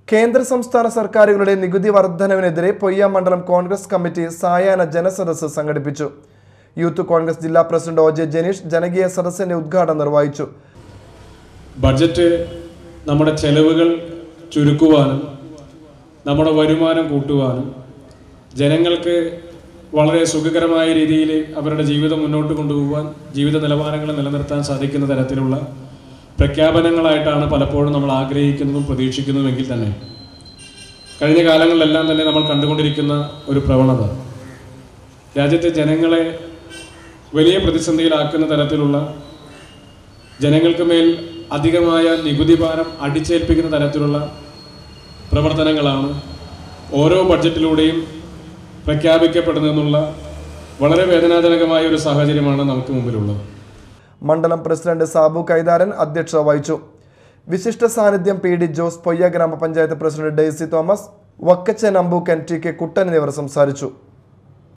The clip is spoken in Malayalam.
കേന്ദ്ര സംസ്ഥാന സർക്കാരുകളുടെ നികുതി വർധനവിനെതിരെ പൊയ്യ മണ്ഡലം കോൺഗ്രസ് കമ്മിറ്റി സായാഹ്ന ജനസദസ്സ് സംഘടിപ്പിച്ചു യൂത്ത് കോൺഗ്രസ് ജില്ലാ പ്രസിഡന്റ് ഒ ജെ ജനീഷ് ജനകീയ സദസ്സിന്റെ ഉദ്ഘാടനം നിർവഹിച്ചു ബഡ്ജറ്റ് നമ്മുടെ ചെലവുകൾ ചുരുക്കുവാനും നമ്മുടെ വരുമാനം കൂട്ടുവാനും ജനങ്ങൾക്ക് വളരെ സുഖകരമായ രീതിയിൽ അവരുടെ ജീവിതം മുന്നോട്ട് കൊണ്ടുപോകാൻ ജീവിത നിലവാരങ്ങൾ നിലനിർത്താൻ സാധിക്കുന്ന തരത്തിലുള്ള പ്രഖ്യാപനങ്ങളായിട്ടാണ് പലപ്പോഴും നമ്മൾ ആഗ്രഹിക്കുന്നതും പ്രതീക്ഷിക്കുന്നതുമെങ്കിൽ തന്നെ കഴിഞ്ഞ കാലങ്ങളിലെല്ലാം തന്നെ നമ്മൾ കണ്ടുകൊണ്ടിരിക്കുന്ന ഒരു പ്രവണത രാജ്യത്തെ ജനങ്ങളെ വലിയ പ്രതിസന്ധിയിലാക്കുന്ന തരത്തിലുള്ള ജനങ്ങൾക്ക് മേൽ അധികമായ നികുതി ഭാരം അടിച്ചേൽപ്പിക്കുന്ന തരത്തിലുള്ള പ്രവർത്തനങ്ങളാണ് ഓരോ ബഡ്ജറ്റിലൂടെയും പ്രഖ്യാപിക്കപ്പെടുന്നതെന്നുള്ള വളരെ വേദനാജനകമായ ഒരു സാഹചര്യമാണ് നമുക്ക് മുമ്പിലുള്ളത് മണ്ഡലം പ്രസിഡന്റ് സാബു കൈതാരൻ അധ്യക്ഷത വഹിച്ചു വിശിഷ്ട സാന്നിധ്യം പി ഡി ജോസ് പൊയ്യ ഗ്രാമപഞ്ചായത്ത് president Daisy Thomas Vakkachan Ambookkan T K Kuttan എന്നിവർ സംസാരിച്ചു